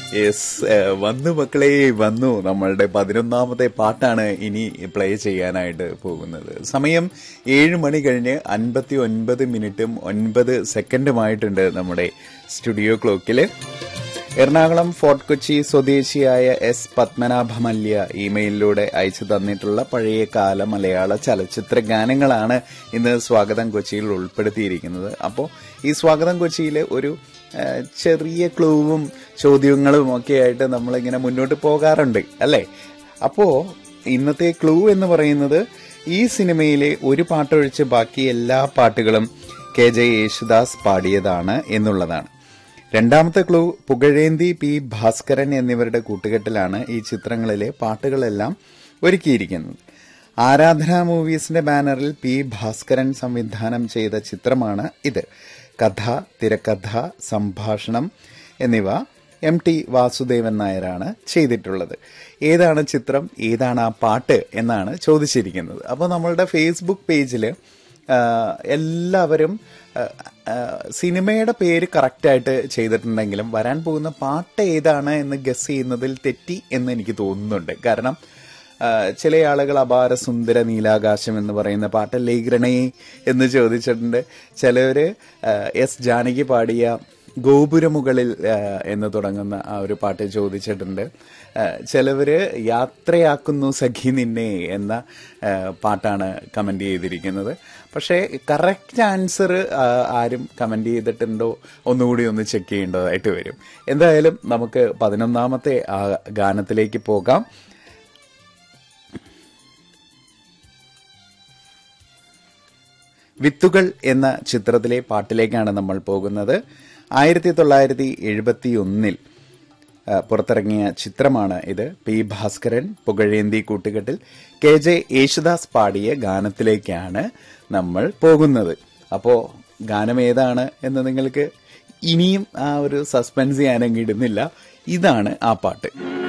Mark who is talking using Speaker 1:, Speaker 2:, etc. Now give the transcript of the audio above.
Speaker 1: yes വന്നു മക്കളെ വന്നു നമ്മളുടെ പതിനൊന്നാമത്തെ പാട്ടാണ് ഇനി പ്ലേ ചെയ്യാനായിട്ട് പോകുന്നത് സമയം ഏഴ് മണി കഴിഞ്ഞ് അൻപത്തി ഒൻപത് മിനിറ്റും ഒൻപത് സെക്കൻഡുമായിട്ടുണ്ട് നമ്മുടെ സ്റ്റുഡിയോ ക്ലോക്കില് എറണാകുളം ഫോർട്ട് കൊച്ചി സ്വദേശിയായ എസ് പത്മനാഭ മല്യ ഇമെയിലിലൂടെ അയച്ചു തന്നിട്ടുള്ള പഴയ കാല മലയാള ചലച്ചിത്ര ഗാനങ്ങളാണ് ഇന്ന് സ്വാഗതം കൊച്ചിയിൽ ഉൾപ്പെടുത്തിയിരിക്കുന്നത് അപ്പോൾ ഈ സ്വാഗതം കൊച്ചിയിൽ ഒരു ആ, ചെറിയ ക്ലൂവും ചോദ്യങ്ങളും ഒക്കെ ആയിട്ട് നമ്മളിങ്ങനെ മുന്നോട്ട് പോകാറുണ്ട് അല്ലേ അപ്പോ ഇന്നത്തെ ക്ലൂ എന്ന് പറയുന്നത് ഈ സിനിമയിലെ ഒരു പാട്ടൊഴിച്ച് ബാക്കി എല്ലാ പാട്ടുകളും കെ ജെ യേശുദാസ് പാടിയതാണ് എന്നുള്ളതാണ് രണ്ടാമത്തെ ക്ലൂ പുകഴേന്തി പി ഭാസ്കരൻ എന്നിവരുടെ കൂട്ടുകെട്ടിലാണ് ഈ ചിത്രങ്ങളിലെ പാട്ടുകളെല്ലാം ഒരുക്കിയിരിക്കുന്നത് ആരാധന മൂവീസിന്റെ ബാനറിൽ പി ഭാസ്കരൻ സംവിധാനം ചെയ്ത ചിത്രമാണ് ഇത് കഥ തിരക്കഥ സംഭാഷണം എന്നിവ എം ടി വാസുദേവൻ നായരാണ് ചെയ്തിട്ടുള്ളത് ഏതാണ് ചിത്രം ഏതാണ് ആ പാട്ട് എന്നാണ് ചോദിച്ചിരിക്കുന്നത് അപ്പോൾ നമ്മളുടെ ഫേസ്ബുക്ക് പേജിൽ ആഹ് എല്ലാവരും ആഹ് ആഹ് സിനിമയുടെ പേര് കറക്റ്റായിട്ട് ചെയ്തിട്ടുണ്ടെങ്കിലും വരാൻ പോകുന്ന പാട്ട് ഏതാണ് എന്ന് ഗസ് ചെയ്യുന്നതിൽ തെറ്റി എന്ന് എനിക്ക് തോന്നുന്നുണ്ട് കാരണം ആഹ് ചില ആളുകൾ അപാര സുന്ദര നീലാകാശം എന്ന് പറയുന്ന പാട്ട് ലേഖരണേ എന്ന് ചോദിച്ചിട്ടുണ്ട് ചിലവര് ആഹ് എസ് ജാനകി പാടിയ ഗോപുരമുകളിൽ ആഹ് എന്ന് തുടങ്ങുന്ന ആ ഒരു പാട്ട് ചോദിച്ചിട്ടുണ്ട് ആഹ് ചിലവര് യാത്രയാക്കുന്നു സഖി നിന്നെ എന്ന ആഹ് പാട്ടാണ് കമന്റ് ചെയ്തിരിക്കുന്നത് പക്ഷേ കറക്റ്റ് ആൻസർ ആരും കമന്റ് ചെയ്തിട്ടുണ്ടോ ഒന്നുകൂടി ഒന്ന് ചെക്ക് ചെയ്യേണ്ടതായിട്ട് വരും എന്തായാലും നമുക്ക് പതിനൊന്നാമത്തെ ആ ഗാനത്തിലേക്ക് പോകാം വിത്തുകൾ എന്ന ചിത്രത്തിലെ പാട്ടിലേക്കാണ് നമ്മൾ പോകുന്നത് ആയിരത്തി തൊള്ളായിരത്തി എഴുപത്തി ഒന്നിൽ പുറത്തിറങ്ങിയ ചിത്രമാണ് ഇത് പി ഭാസ്കരൻ പുകഴേന്തി കൂട്ടുകെട്ടിൽ കെ ജെ യേശുദാസ് പാടിയ ഗാനത്തിലേക്കാണ് നമ്മൾ പോകുന്നത് അപ്പോ ഗാനം ഏതാണ് എന്ന് നിങ്ങൾക്ക് ഇനിയും ആ ഒരു സസ്പെൻസ് ഞാനങ്ങ് ഇടുന്നില്ല ഇതാണ് ആ പാട്ട്